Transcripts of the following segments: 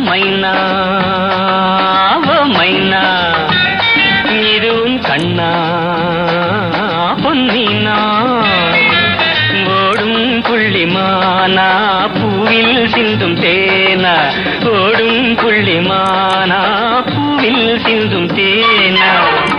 மைனா ஓ மைனா இதுவும் கண்ணா பொன்னினா ஓடும் புள்ளிமானா பூவில் சிந்தும் தேனா ஓடும் புள்ளிமானா பூவில் சிந்தும் தேனா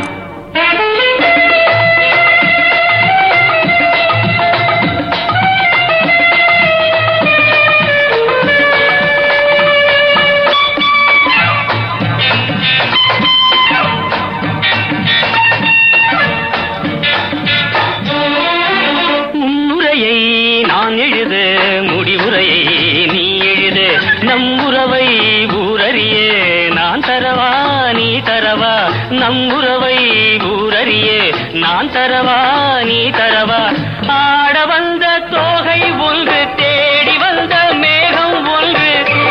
முன்னுரையை நான் எழுத முடிவுரையை நீ எழுத நம் உறவை ஊரறிய நான் தரவா நீ தரவா நம் உறவை ஊரறிய நான் தரவா நீ தரவா ஆட வந்த தோகை ஒன்று தேடி வந்த மேகம் ஒன்று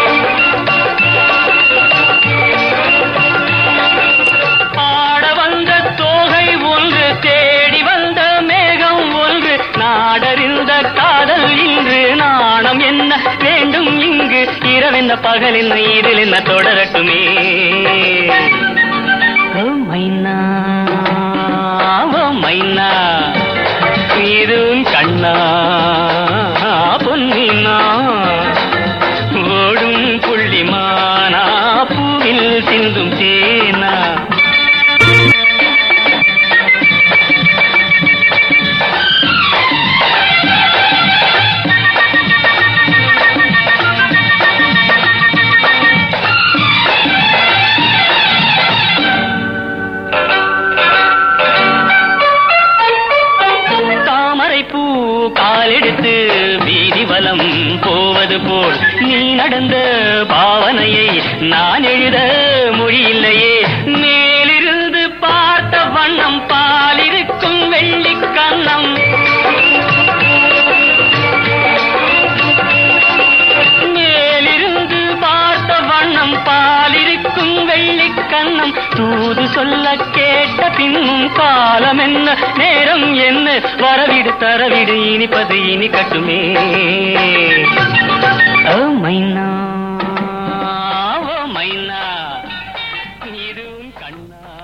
பாட வந்த தோகை ஒன்று தேடி வந்த மேகம் ஒன்று நாடறிந்த காதல் இன்று நாணம் என்ன வேண்டும் இங்கு இரவென்ன பகல் என்ன இதில் என்ன தொடரட்டுமே ஓ மைனா ஓ மைனா இதுவும் கண்ணா பொன்னினா ஓடும் புள்ளிமானா பூவில் சிந்தும் தேனா தாமரை பூ காலெடுத்து வீதி வலம் போவது போல் நீ நடந்த பாவனையை நான் எழுத மொழியில்லையே மேலிருந்து பார்த்த வண்ணம் பாலிருக்கும் வெள்ளிக் கண்ணம் மேலிருந்து பார்த்த வண்ணம் பாலிருக்கும் வெள்ளிக் கண்ணம் தூது சொல்ல கேட்ட பின்னும் காலம் என்ன நேரம் என்ன வரவிடு தரவிடு இனிப்பது இனி கட்டுமே ஓ மைனா ஓ மைனா இதுவும் கண்ணா